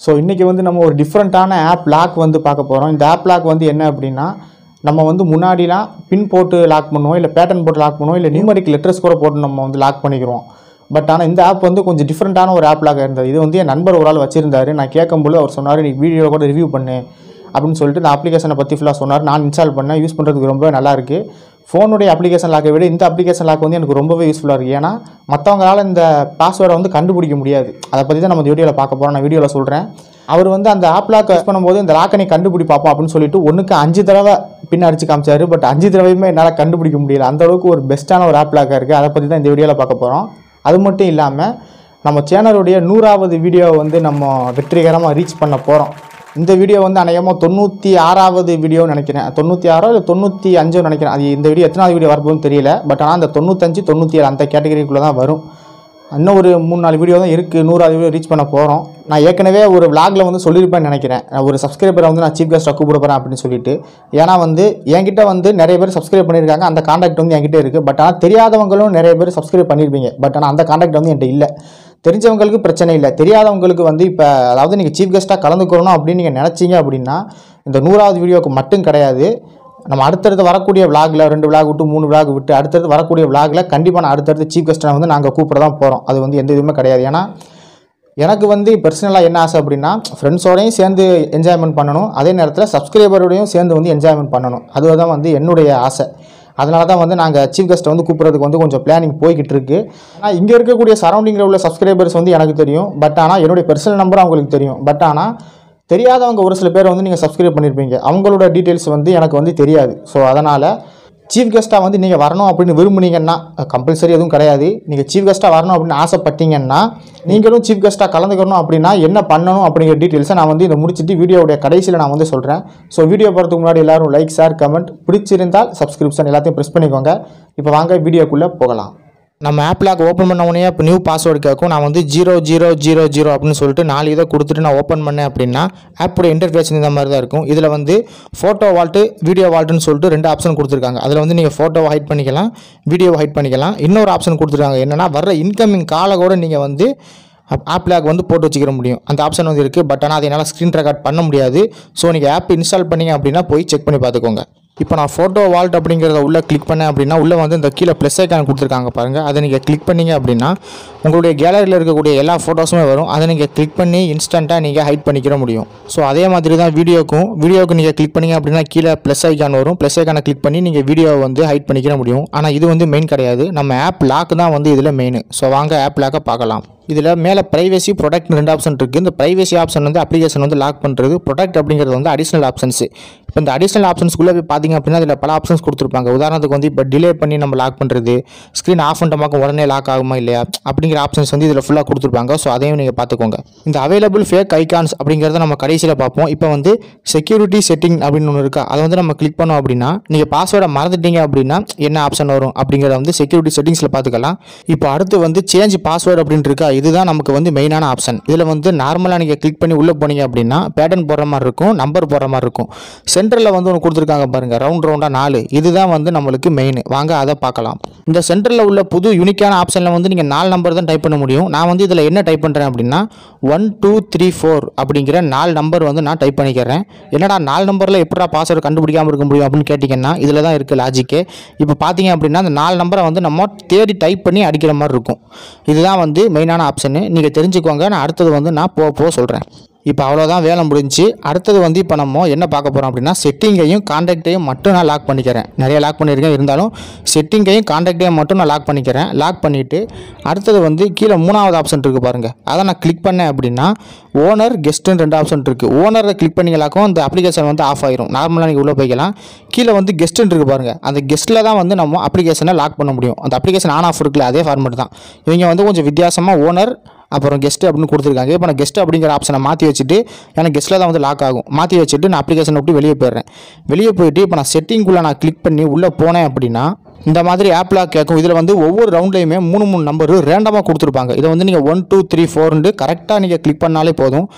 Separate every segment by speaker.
Speaker 1: so இன்றைக்கி வந்து நம்ம ஒரு டிஃப்ரெண்ட்டான ஆப் லாக் வந்து பார்க்க போகிறோம் இந்த ஆப் லாக் வந்து என்ன அப்படின்னா நம்ம வந்து முன்னாடிலாம் பின் போட்டு லாக் பண்ணுவோம் இல்லை பேட்டர்ன் போட்டு லாக் பண்ணுவோம் இல்லை நியூமரிக் லெட்டர்ஸ் கூட போட்டு நம்ம வந்து லாக் பண்ணிக்கிறோம் பட் ஆனால் இந்த ஆப் வந்து கொஞ்சம் டிஃப்ரெண்ட்டான ஒரு ஆப் லாக் இருந்தது இது வந்து என் நண்பர் ஒரு ஆள் வச்சிருந்தாரு நான் கேட்கும்போது அவர் சொன்னார் நீ வீடியோ கூட ரிவ்யூ பண்ணு அப்படின்னு சொல்லிட்டு இந்த அப்ளிகேஷனை பற்றி ஃபுல்லாக சொன்னார் நான் இன்ஸ்டால் பண்ணேன் யூஸ் பண்ணுறதுக்கு ரொம்ப நல்லா இருக்கு ஃபோனுடைய அப்ளிகேஷன் லாக்கை விட இந்த அப்ளிகேஷன் லாக் வந்து எனக்கு ரொம்பவே யூஸ்ஃபுல்லாக இருக்குது ஏன்னா மற்றவங்களால இந்த பாஸ்வேர்டை வந்து கண்டுபிடிக்க முடியாது அதை பற்றி தான் நம்ம இந்த வீடியோவில் பார்க்க போகிறோம் நான் வீடியோவில் சொல்கிறேன் அவர் வந்து அந்த ஆப் லாக் யூஸ் பண்ணும்போது இந்த லாக்கை நீ கண்டுபிடி பார்ப்போம் அப்படின்னு சொல்லிட்டு ஒன்றுக்கு அஞ்சு தடவை பின் அடிச்சு காமிச்சாரு பட் அஞ்சு தடவையுமே என்னால் கண்டுபிடிக்க முடியல அந்த அளவுக்கு ஒரு பெஸ்ட்டான ஒரு ஆப் லாக்காக இருக்குது அதை பற்றி தான் இந்த வீடியோவில் பார்க்க போகிறோம் அது மட்டும் இல்லாமல் நம்ம சேனலுடைய நூறாவது வீடியோவை வந்து நம்ம வெற்றிகரமாக ரீச் பண்ண போகிறோம் இந்த வீடியோ வந்து அநேகமாக தொண்ணூற்றி ஆறாவது வீடியோன்னு நினைக்கிறேன் தொண்ணூற்றி ஆறோ இல்லை தொண்ணூற்றி அஞ்சோ நினைக்கிறேன் அது இந்த வீடியோ எத்தனாவது வீடியோ வரப்போகுதுன்னு தெரியல பட் ஆனால் அந்த தொண்ணூத்தஞ்சு தொண்ணூற்றி ஏழு அந்த கேட்டகரிக்குள்ளே தான் வரும் இன்னும் ஒரு மூணு நாலு வீடியோ தான் இருக்குது நூறாவது வீடியோ ரீச் பண்ண போகிறோம் நான் ஏற்கனவே ஒரு vlogல வந்து சொல்லியிருப்பேன்னு நினைக்கிறேன் நான் ஒரு சப்ஸ்கிரைபரை வந்து நான் சீஃப் கெஸ்ட்டாக கூப்பிட போகிறேன் அப்படின்னு சொல்லிட்டு ஏன்னா வந்து என்கிட்ட வந்து நிறைய பேர் சப்ஸ்கிரைப் பண்ணியிருக்காங்க அந்த காண்டாக்ட் வந்து என்கிட்ட இருக்குது பட் ஆனால் தெரியாதவங்களும் நிறைய பேர் சப்ஸ்கிரைப் பண்ணியிருப்பீங்க பட் ஆனால் அந்த காண்டாக்ட் வந்து என்கிட்ட இல்லை தெரிஞ்சவங்களுக்கு பிரச்சனை இல்லை தெரியாதவங்களுக்கு வந்து இப்போ அதாவது நீங்கள் சீஃப் கெஸ்ட்டாக கலந்துக்கணும் அப்படின்னு நீங்கள் நினச்சிங்க அப்படின்னா இந்த நூறாவது வீடியோவுக்கு மட்டும் கிடையாது நம்ம அடுத்தடுத்து வரக்கூடிய விளாகில் ரெண்டு விளாக் விட்டு மூணு விளாக் விட்டு அடுத்தடுத்து வரக்கூடிய விளாகில் கண்டிப்பாக நான் அடுத்தடுத்து சீஃப் கெஸ்ட்டை வந்து நாங்கள் கூப்பிட தான் போகிறோம் அது வந்து எந்த இதுவுமே கிடையாது ஏன்னா எனக்கு வந்து பர்சனலாக என்ன ஆசை அப்படின்னா ஃப்ரெண்ட்ஸோடையும் சேர்ந்து என்ஜாய்மெண்ட் பண்ணணும் அதே நேரத்தில் சப்ஸ்கிரைபரோடையும் சேர்ந்து வந்து என்ஜாய்மெண்ட் பண்ணணும் அதுதான் வந்து என்னுடைய ஆசை அதனால தான் வந்து நாங்கள் சீஃப் கெஸ்ட்டை வந்து கூப்பிட்றதுக்கு வந்து கொஞ்சம் பிளானிங் போய்கிட்டு இருக்கு ஆனால் இங்கே இருக்கக்கூடிய சரௌண்டிங்கில் உள்ள சப்ஸ்கிரைபர்ஸ் வந்து எனக்கு தெரியும் பட் ஆனால் என்னுடைய பர்சனல் நம்பர் அவங்களுக்கு தெரியும் பட் ஆனால் தெரியாதவங்க ஒரு சில பேர் வந்து நீங்கள் சப்ஸ்கிரைப் பண்ணியிருப்பீங்க அவங்களோட டீட்டெயில்ஸ் வந்து எனக்கு வந்து தெரியாது ஸோ அதனால் சீஃப் கெஸ்ட்டாக வந்து நீங்கள் வரணும் அப்படின்னு விரும்புனீங்கன்னா கம்பல்சரி எதுவும் கிடையாது நீங்கள் சீஃப் கெஸ்ட்டாக வரணும் அப்படின்னு ஆசைப்பட்டீங்கன்னா நீங்களும் சீஃப் கெஸ்ட்டாக கலந்துக்கணும் அப்படின்னா என்ன பண்ணணும் அப்படிங்கிற டீட்டெயில்ஸை நான் வந்து இதை முடிச்சுட்டு வீடியோவுடைய கடைசியில் நான் வந்து சொல்கிறேன் ஸோ வீடியோ போகிறதுக்கு முன்னாடி எல்லாரும் லைக் ஷேர் கமெண்ட் பிடிச்சிருந்தால் சப்ஸ்கிரிப்ஷன் எல்லாத்தையும் ப்ரெஸ் பண்ணிக்கோங்க இப்போ வாங்க வீடியோக்குள்ளே போகலாம் நம்ம ஆப் லாக் ஓப்பன் பண்ண உடனே இப்போ நியூ பாஸ்வேர்டு கேட்கும் நான் வந்து ஜீரோ ஜீரோ ஜீரோ ஜீரோ அப்படின்னு சொல்லிட்டு நாலு இதை கொடுத்துட்டு நான் ஓப்பன் பண்ணேன் அப்படின்னா ஆப்போட இன்டர்ஃபேஸ் இந்த மாதிரி தான் இருக்கும் இதில் வந்து ஃபோட்டோ வால்ட்டு வீடியோ வால்ட்டுன்னு சொல்லிட்டு ரெண்டு ஆப்ஷன் கொடுத்துருக்காங்க அதில் வந்து நீங்கள் ஃபோட்டோவை ஹைட் பண்ணிக்கலாம் வீடியோவை ஹைட் பண்ணிக்கலாம் இன்னொரு ஆப்ஷன் கொடுத்துருக்காங்க என்னென்னா வர்ற இன்கமிங் காலை கூட நீங்கள் வந்து ஆப் லாக் வந்து போட்டு வச்சுக்கிற முடியும் அந்த ஆப்ஷன் வந்து இருக்குது பட் ஆனால் அதை என்னால் ஸ்க்ரீன் ரெக்கார்ட் பண்ண முடியாது ஸோ நீங்கள் ஆப் இன்ஸ்டால் பண்ணீங்க அப்படின்னா போய் செக் பண்ணி பார்த்துக்கோங்க இப்போ நான் ஃபோட்டோ வால்ட் அப்படிங்கிறத உள்ளே கிளிக் பண்ணேன் அப்படின்னா உள்ளே வந்து இந்த கீழே ப்ளஸ் ஐக்கான் கொடுத்துருக்காங்க பாருங்கள் அதை நீங்கள் கிளிக் பண்ணீங்க அப்படின்னா உங்களுடைய கேலரியில் இருக்கக்கூடிய எல்லா ஃபோட்டோஸுமே வரும் அதை நீங்கள் கிளிக் பண்ணி இன்ஸ்டண்ட்டாக நீங்கள் ஹைட் பண்ணிக்கிற முடியும் ஸோ அதே மாதிரி தான் வீடியோக்கும் வீடியோக்கு நீங்கள் கிளிக் பண்ணீங்க அப்படின்னா கீழே ப்ளஸ் ஐக்கான் வரும் ப்ளஸ் ஐக்கானை கிளிக் பண்ணி நீங்கள் வீடியோவை வந்து ஹைட் பண்ணிக்கிற முடியும் ஆனால் இது வந்து மெயின் கிடையாது நம்ம ஆப் லாக் தான் வந்து இதில் மெயின் ஸோ வாங்க ஆப் லாக்கை பார்க்கலாம் இதில் மேலே ப்ரைவசி ப்ரொடக்ட் ரெண்டு ஆப்ஷன் இருக்குது இந்த ப்ரைவசி ஆப்ஷன் வந்து அப்ளிகேஷன் வந்து லாக் பண்ணுறது ப்ரொடக்ட் அப்படிங்கிறது வந்து அடிஷனல் ஆப்ஷன்ஸ் இப்போ இந்த அடிஷனல் ஆப்ஷன்ஸ்குள்ளே போய் பார்த்தீங்க அப்படின்னா அதில் பல ஆப்ஷன்ஸ் கொடுத்துருப்பாங்க உதாரணத்துக்கு வந்து இப்போ டிலே பண்ணி நம்ம லாக் பண்ணுறது ஸ்க்ரீன் ஆஃப் பண்ணிட்டோமாக்க உடனே லாக் ஆகுமா இல்லையா அப்படிங்கிற ஆப்ஷன்ஸ் வந்து இதில் ஃபுல்லாக கொடுத்துருப்பாங்க ஸோ அதையும் நீங்கள் பார்த்துக்கோங்க இந்த அவைலபிள் ஃபேக் ஐகான்ஸ் அப்படிங்கிறத நம்ம கடைசியில் பார்ப்போம் இப்போ வந்து செக்யூரிட்டி செட்டிங் அப்படின்னு ஒன்று இருக்கா அதை வந்து நம்ம கிளிக் பண்ணோம் அப்படின்னா நீங்கள் பாஸ்வேர்டை மறந்துட்டீங்க அப்படின்னா என்ன ஆப்ஷன் வரும் அப்படிங்கிறத வந்து செக்யூரிட்டி செட்டிங்ஸில் பார்த்துக்கலாம் இப்போ அடுத்து வந்து சேஞ்ச் பாஸ்வேர்டு அப்படின்னு இருக்கா இதுதான் நமக்கு வந்து மெயினான ஆப்ஷன் இதில் வந்து நார்மலாக நீங்கள் கிளிக் பண்ணி உள்ளே போனீங்க அப்படின்னா பேட்டர்ன் போடுற மாதிரி இருக்கும் நம்பர் போடுற மாதிரி இருக்கும் சென்டரில் வந்து ஒன்று கொடுத்துருக்காங்க பாருங்கள் ரவுண்ட் ரவுண்டாக நாலு இதுதான் வந்து நம்மளுக்கு மெயின் வாங்க அதை பார்க்கலாம் இந்த சென்டரில் உள்ள புது யூனிக்கான ஆப்ஷனில் வந்து நீங்கள் நாலு நம்பர் தான் டைப் பண்ண முடியும் நான் வந்து இதில் என்ன டைப் பண்ணுறேன் அப்படின்னா ஒன் டூ த்ரீ ஃபோர் அப்படிங்கிற நாலு நம்பர் வந்து நான் டைப் பண்ணிக்கிறேன் என்னடா நாலு நம்பரில் எப்படா பாஸ்வேர்டு கண்டுபிடிக்காமல் இருக்க முடியும் அப்படின்னு கேட்டிங்கன்னா இதில் தான் இருக்குது லாஜிக்கே இப்போ பார்த்தீங்க அப்படின்னா அந்த நாலு நம்பரை வந்து நம்ம தேடி டைப் பண்ணி அடிக்கிற மாதிரி இருக்கும் இதுதான் வந்து மெயினான ஆப்ஷனு நீங்கள் தெரிஞ்சுக்கோங்க நான் அடுத்தது வந்து நான் போக போக சொல்கிறேன் இப்போ அவ்வளோதான் வேலை முடிஞ்சு அடுத்தது வந்து இப்போ நம்ம என்ன பார்க்க போகிறோம் அப்படின்னா செட்டிங்கையும் காண்டாக்டையும் மட்டும் நான் லாக் பண்ணிக்கிறேன் நிறைய லாக் பண்ணியிருக்கேன் இருந்தாலும் செட்டிங்கையும் காண்டாக்டையும் மட்டும் நான் லாக் பண்ணிக்கிறேன் லாக் பண்ணிவிட்டு அடுத்தது வந்து கீழே மூணாவது ஆப்ஷன் இருக்குது பாருங்கள் அதை நான் கிளிக் பண்ணேன் அப்படின்னா ஓனர் கெஸ்ட்டுன்னு ரெண்டு ஆப்ஷன் இருக்குது ஓனரை கிளிக் பண்ணிங்களாக்கும் அந்த அப்ளிகேஷன் வந்து ஆஃப் ஆயிரும் நார்மலாக நீங்கள் உள்ளே போய்க்கலாம் கீழே வந்து கெஸ்ட்டுன்னு இருக்குது பாருங்கள் அந்த கெஸ்ட்டில் தான் வந்து நம்ம அப்ளிகேஷனை லாக் பண்ண முடியும் அந்த அப்ளிகேஷன் ஆன் ஆஃப் இருக்குல்ல அதே ஃபார்மெட் தான் இவங்க வந்து கொஞ்சம் வித்தியாசமாக ஓனர் அப்புறம் கெஸ்ட் அப்படின்னு கொடுத்துருக்காங்க இப்போ நான் கெஸ்ட் அப்படிங்கிற ஆப்ஷனை மாற்றி வச்சுட்டு எனக்கு கெஸ்ட்டில் தான் வந்து லாக் ஆகும் மாற்றி வச்சுட்டு நான் அப்ளிகேஷனை விட்டு வெளியே போயிடுறேன் வெளியே போயிட்டு இப்போ நான் செட்டிங்குள்ளே நான் கிளிக் பண்ணி உள்ளே போனேன் அப்படின்னா இந்த மாதிரி ஆப் லாக் கேட்கும் இதில் வந்து ஒவ்வொரு ரவுண்ட்லையுமே மூணு மூணு நம்பர் ரேண்டமாக கொடுத்துருப்பாங்க இதை வந்து நீங்கள் ஒன் டூ த்ரீ ஃபோர்னு கரெக்டாக நீங்கள் கிளிக் பண்ணாலே போதும்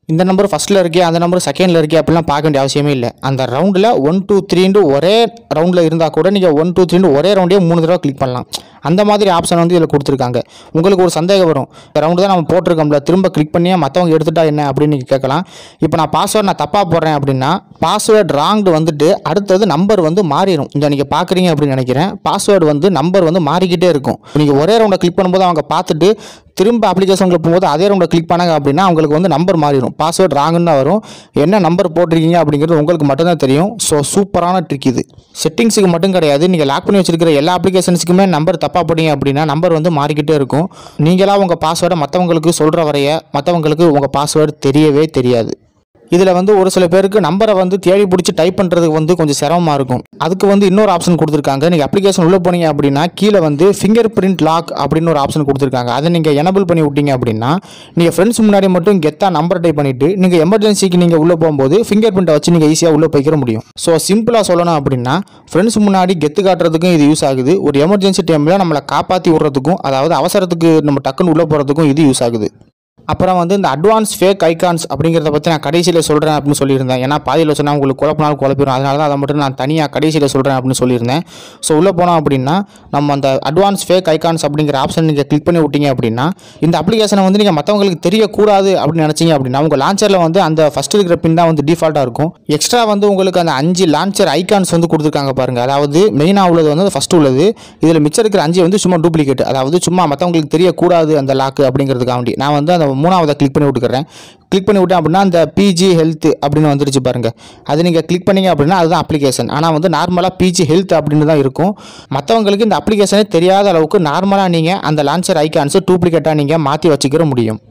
Speaker 1: இந்த நம்பர் ஃபஸ்ட்டில் இருக்கே அந்த நம்பர் செகண்டில் இருக்கே அப்படிலாம் பார்க்க வேண்டிய அவசியமே இல்லை அந்த ரவுண்டில் ஒன் டூ த்ரீண்டு ஒரே ரவுண்டில் இருந்தால் கூட நீங்கள் ஒன் டூ த்ரீண்டு ஒரே ரவுண்டே மூணு தடவை கிளிக் பண்ணலாம் அந்த மாதிரி ஆப்ஷன் வந்து இதில் கொடுத்துருக்காங்க உங்களுக்கு ஒரு சந்தேகம் வரும் இந்த ரவுண்டு தான் நம்ம போட்டிருக்கோம்ல திரும்ப கிளிக் பண்ணி மற்றவங்க எடுத்துட்டா என்ன அப்படின்னு நீங்கள் கேட்கலாம் இப்போ நான் பாஸ்வேர்ட் நான் தப்பாக போடுறேன் அப்படின்னா பாஸ்வேர்ட் ராங்டு வந்துட்டு அடுத்தது நம்பர் வந்து மாறிடும் இந்த நீங்கள் பார்க்குறீங்க அப்படின்னு நினைக்கிறேன் பாஸ்வேர்டு வந்து நம்பர் வந்து மாறிக்கிட்டே இருக்கும் நீங்கள் ஒரே ரவுண்டை கிளிக் பண்ணும்போது அவங்க பார்த்துட்டு திரும்ப அப்ளிகேஷனுக்குள்ள போகும்போது அதே ரவுண்டை கிளிக் பண்ணாங்க அப்படின்னா அவங்களுக்கு வந்து நம்பர் மாறிடும் பாஸ்வேர்ட் ராங்குன்னு தான் வரும் என்ன நம்பர் போட்டிருக்கீங்க அப்படிங்கிறது உங்களுக்கு மட்டும்தான் தெரியும் ஸோ சூப்பரான ட்ரிக் இது செட்டிங்ஸுக்கு மட்டும் கிடையாது நீங்கள் லாக் பண்ணி வச்சிருக்கிற எல்லா அப்ளிகேஷன்ஸுக்குமே நம்பர் தப்பாக போட்டீங்க அப்படின்னா நம்பர் வந்து மாறிக்கிட்டே இருக்கும் நீங்களாக உங்கள் பாஸ்வேர்டை மற்றவங்களுக்கு சொல்கிற வரைய மற்றவங்களுக்கு உங்கள் பாஸ்வேர்டு தெரியவே தெரியாது இதில் வந்து ஒரு சில பேருக்கு நம்பரை வந்து தேடி பிடிச்சி டைப் பண்ணுறதுக்கு வந்து கொஞ்சம் சிரமமாக இருக்கும் அதுக்கு வந்து இன்னொரு ஆப்ஷன் கொடுத்துருக்காங்க நீங்கள் அப்ளிகேஷன் உள்ளே போனீங்க அப்படின்னா கீழே வந்து ஃபிங்கர் பிரிண்ட் லாக் அப்படின்னு ஒரு ஆப்ஷன் கொடுத்துருக்காங்க அதை நீங்கள் எனபிள் பண்ணி விட்டீங்க அப்படின்னா நீங்கள் ஃப்ரெண்ட்ஸ் முன்னாடி மட்டும் கெத்தாக நம்பர் டைப் பண்ணிவிட்டு நீங்கள் எமர்ஜென்சிக்கு நீங்கள் உள்ளே போகும்போது ஃபிங்கர் பிரிண்ட்டை வச்சு நீங்கள் ஈஸியாக உள்ளே போய்க்கிற முடியும் ஸோ சிம்பிளாக சொல்லணும் அப்படின்னா ஃப்ரெண்ட்ஸ் முன்னாடி கெத்து காட்டுறதுக்கும் இது யூஸ் ஆகுது ஒரு எமர்ஜென்சி டைமில் நம்மளை காப்பாற்றி விடுறதுக்கும் அதாவது அவசரத்துக்கு நம்ம டக்குன்னு உள்ளே போகிறதுக்கும் இது யூஸ் ஆகுது அப்புறம் வந்து இந்த அட்வான்ஸ் ஃபேக் ஐகான்ஸ் அப்படிங்கிறத பற்றி நான் கடைசியில் சொல்கிறேன் அப்படின்னு சொல்லியிருந்தேன் ஏன்னா பாதியில் சொன்னால் உங்களுக்கு குழப்பினாலும் குழப்பிடும் அதனால தான் அதை மட்டும் நான் தனியாக கடைசியில் சொல்கிறேன் அப்படின்னு சொல்லியிருந்தேன் ஸோ உள்ளே போனோம் அப்படின்னா நம்ம அந்த அட்வான்ஸ் ஃபேக் ஐகான்ஸ் அப்படிங்கிற ஆப்ஷன் நீங்கள் கிளிக் பண்ணி விட்டீங்க அப்படின்னா இந்த அப்ளிகேஷனை வந்து நீங்கள் மற்றவங்களுக்கு தெரியக்கூடாது அப்படின்னு நினச்சிங்க அப்படின்னா உங்கள் லான்ச்சரில் வந்து அந்த ஃபஸ்ட் இருக்கிற பின் தான் வந்து டிஃபால்ட்டாக இருக்கும் எக்ஸ்ட்ரா வந்து உங்களுக்கு அந்த அஞ்சு லான்ச்சர் ஐகான்ஸ் வந்து கொடுத்துருக்காங்க பாருங்கள் அதாவது மெயினாக உள்ளது வந்து ஃபஸ்ட்டு உள்ளது இதில் மிச்சம் இருக்கிற அஞ்சு வந்து சும்மா டூப்ளிகேட் அதாவது சும்மா மற்றவங்களுக்கு தெரியக்கூடாது அந்த லாக்கு அப்படிங்கிறதுக்காண்டி நான் வந்து அந்த மூணாவதை கிளிக் பண்ணி விட்டுக்கிறேன் கிளிக் பண்ணி விட்டேன் அப்படின்னா அந்த பிஜி ஹெல்த் அப்படின்னு வந்துருச்சு பாருங்கள் அது நீங்கள் கிளிக் பண்ணீங்க அப்படின்னா அதுதான் அப்ளிகேஷன் ஆனால் வந்து நார்மலாக பிஜி ஹெல்த் அப்படின்னு தான் இருக்கும் மற்றவங்களுக்கு இந்த அப்ளிகேஷனே தெரியாத அளவுக்கு நார்மலாக நீங்கள் அந்த லான்ச்சர் ஐகான்ஸை டூப்ளிகேட்டாக நீங்கள் மாற்றி வச்சுக்கிற முடியும்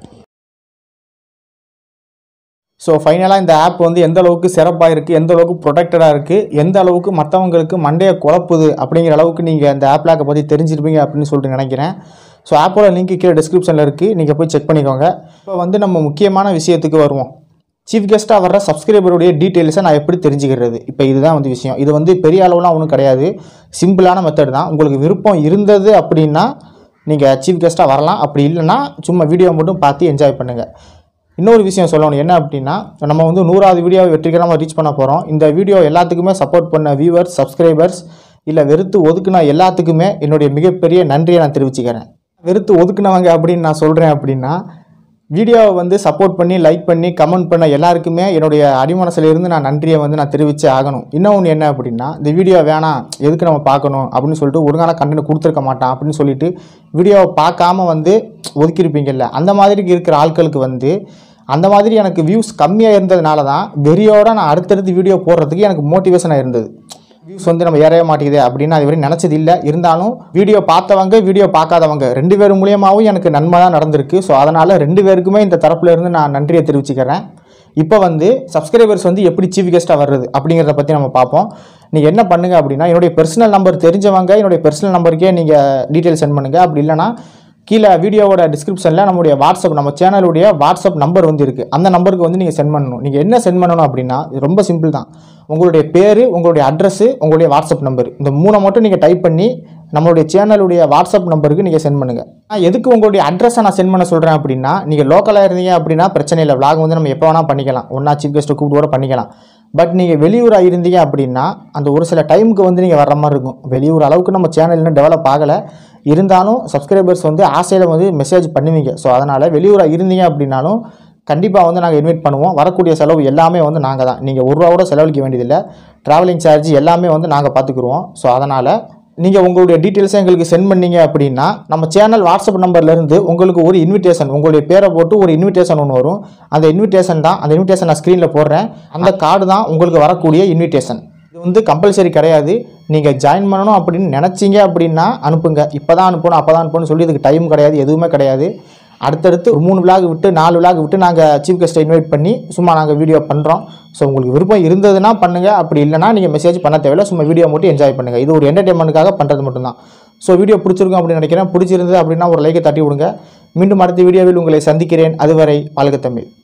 Speaker 1: ஸோ ஃபைனலாக இந்த ஆப் வந்து எந்த அளவுக்கு சிறப்பாக இருக்குது எந்த அளவுக்கு ப்ரொடெக்டடாக இருக்குது எந்த அளவுக்கு மற்றவங்களுக்கு மண்டையை குழப்புது அப்படிங்கிற அளவுக்கு நீங்கள் இந்த ஆப் லாக்கை பற்றி தெரிஞ்சிருப்பீங்க அப்படின்னு சொல்லிட்டு நினைக்கிறேன் ஸோ ஆப்போட லிங்க் கீழே டிஸ்கிரிப்ஷனில் இருக்குது நீங்கள் போய் செக் பண்ணிக்கோங்க இப்போ வந்து நம்ம முக்கியமான விஷயத்துக்கு வருவோம் சீஃப் கெஸ்ட்டாக வர்ற சப்ஸ்கிரைபருடைய டீட்டெயில்ஸை நான் எப்படி தெரிஞ்சுக்கிறது இப்போ இதுதான் வந்து விஷயம் இது வந்து பெரிய அளவுலாம் ஒன்றும் கிடையாது சிம்பிளான மெத்தட் தான் உங்களுக்கு விருப்பம் இருந்தது அப்படின்னா நீங்கள் சீஃப் கெஸ்ட்டாக வரலாம் அப்படி இல்லைன்னா சும்மா வீடியோ மட்டும் பார்த்து என்ஜாய் பண்ணுங்கள் இன்னொரு விஷயம் சொல்லணும் என்ன அப்படின்னா நம்ம வந்து நூறாவது வீடியோவை வெற்றிகரமாக ரீச் பண்ண போகிறோம் இந்த வீடியோ எல்லாத்துக்குமே சப்போர்ட் பண்ண வியூவர்ஸ் சப்ஸ்கிரைபர்ஸ் இல்லை வெறுத்து ஒதுக்குன எல்லாத்துக்குமே என்னுடைய மிகப்பெரிய நன்றியை நான் தெரிவிச்சுக்கிறேன் வெறுத்து ஒதுக்குனவங்க அப்படின்னு நான் சொல்கிறேன் அப்படின்னா வீடியோவை வந்து சப்போர்ட் பண்ணி லைக் பண்ணி கமெண்ட் பண்ண எல்லாருக்குமே என்னுடைய அடிமனசுலேருந்து நான் நன்றியை வந்து நான் தெரிவிச்சே ஆகணும் இன்னொன்று என்ன அப்படின்னா இந்த வீடியோ வேணாம் எதுக்கு நம்ம பார்க்கணும் அப்படின்னு சொல்லிட்டு ஒழுங்கான கண்டென்ட் கொடுத்துருக்க மாட்டான் அப்படின்னு சொல்லிட்டு வீடியோவை பார்க்காம வந்து ஒதுக்கியிருப்பீங்கல்ல அந்த மாதிரி இருக்கிற ஆட்களுக்கு வந்து அந்த மாதிரி எனக்கு வியூஸ் கம்மியாக இருந்ததுனால தான் வெறியோட நான் அடுத்தடுத்து வீடியோ போடுறதுக்கு எனக்கு மோட்டிவேஷனாக இருந்தது வியூஸ் வந்து நம்ம ஏறவே மாட்டேங்குது அப்படின்னு அது வரையும் நினச்சது இல்லை இருந்தாலும் வீடியோ பார்த்தவங்க வீடியோ பார்க்காதவங்க ரெண்டு பேர் மூலியமாகவும் எனக்கு நன்மை தான் நடந்திருக்கு ஸோ அதனால் ரெண்டு பேருக்குமே இந்த தரப்புல இருந்து நான் நன்றியை தெரிவிச்சுக்கிறேன் இப்போ வந்து சப்ஸ்கிரைபர்ஸ் வந்து எப்படி சீஃப் கெஸ்ட்டாக வர்றது அப்படிங்கிறத பற்றி நம்ம பார்ப்போம் நீங்கள் என்ன பண்ணுங்க அப்படின்னா என்னுடைய பர்சனல் நம்பர் தெரிஞ்சவங்க என்னுடைய பர்சனல் நம்பருக்கே நீங்கள் டீட்டெயில் சென்ட் பண்ணுங்கள் அப்படி இல்லைனா கீழே வீடியோவோட டிஸ்கிரிப்ஷனில் நம்மளுடைய வாட்ஸ்அப் நம்ம சேனலுடைய வாட்ஸ்அப் நம்பர் வந்து இருக்குது அந்த நம்பருக்கு வந்து நீங்கள் சென்ட் பண்ணணும் நீங்கள் என்ன சென்ட் பண்ணணும் அப்படின்னா இது ரொம்ப சிம்பிள் தான் உங்களுடைய பேர் உங்களுடைய அட்ரஸ் உங்களுடைய வாட்ஸ்அப் நம்பர் இந்த மூணை மட்டும் நீங்கள் டைப் பண்ணி நம்மளுடைய சேனலுடைய வாட்ஸ்அப் நம்பருக்கு நீங்கள் சென்ட் பண்ணுங்கள் நான் எதுக்கு உங்களுடைய அட்ரஸை நான் சென்ட் பண்ண சொல்கிறேன் அப்படின்னா நீங்கள் லோக்கலாக இருந்தீங்க அப்படின்னா பிரச்சனை இல்லை vlog வந்து நம்ம எப்போ வேணால் பண்ணிக்கலாம் ஒன்றா சீஃப் கெஸ்ட்டை கூப்பிட்டு கூட பண்ணிக்கலாம் பட் நீங்கள் வெளியூராக இருந்தீங்க அப்படின்னா அந்த ஒரு சில டைமுக்கு வந்து நீங்கள் வர்ற மாதிரி இருக்கும் வெளியூர் அளவுக்கு நம்ம சேனல் இன்னும் டெவலப் ஆகலை இருந்தாலும் சப்ஸ்கிரைபர்ஸ் வந்து ஆசையில் வந்து மெசேஜ் பண்ணுவீங்க ஸோ அதனால் வெளியூராக இருந்தீங்க அப்படின்னாலும் கண்டிப்பாக வந்து நாங்கள் இன்வைட் பண்ணுவோம் வரக்கூடிய செலவு எல்லாமே வந்து நாங்கள் தான் நீங்கள் ஒரு ரூபா கூட செலவழிக்க வேண்டியதில்லை ட்ராவலிங் சார்ஜ் எல்லாமே வந்து நாங்கள் பார்த்துக்குருவோம் ஸோ அதனால் நீங்கள் உங்களுடைய டீட்டெயில்ஸை எங்களுக்கு சென்ட் பண்ணீங்க அப்படின்னா நம்ம சேனல் வாட்ஸ்அப் நம்பர்லேருந்து உங்களுக்கு ஒரு இன்விடேஷன் உங்களுடைய பேரை போட்டு ஒரு இன்விடேஷன் ஒன்று வரும் அந்த இன்விடேஷன் தான் அந்த இன்விடேஷன் நான் ஸ்க்ரீனில் போடுறேன் அந்த கார்டு தான் உங்களுக்கு வரக்கூடிய இன்விடேஷன் இது வந்து கம்பல்சரி கிடையாது நீங்கள் ஜாயின் பண்ணணும் அப்படின்னு நினச்சிங்க அப்படின்னா அனுப்புங்க இப்போ தான் அனுப்பணும் அப்போ தான் அனுப்பணும்னு சொல்லி இதுக்கு டைம் கிடையாது எதுவுமே கிடையாது அடுத்தடுத்து ஒரு மூணு விளாக் விட்டு நாலு விளாக் விட்டு நாங்கள் சீஃப் கெஸ்ட்டை இன்வைட் பண்ணி சும்மா நாங்கள் வீடியோ பண்ணுறோம் ஸோ உங்களுக்கு விருப்பம் இருந்ததுன்னா பண்ணுங்கள் அப்படி இல்லைனா நீங்கள் மெசேஜ் பண்ண தேவையில்ல சும்மா வீடியோ மட்டும் என்ஜாய் பண்ணுங்கள் இது ஒரு என்டர்டைன்மெண்ட்டுக்காக பண்ணுறது மட்டும்தான் ஸோ வீடியோ பிடிச்சிருக்கும் அப்படின்னு நினைக்கிறேன் பிடிச்சிருந்தது அப்படின்னா ஒரு லைக்கை தட்டி விடுங்க மீண்டும் அடுத்த வீடியோவில் உங்களை சந்திக்கிறேன் அதுவரை வாழ்க தமிழ்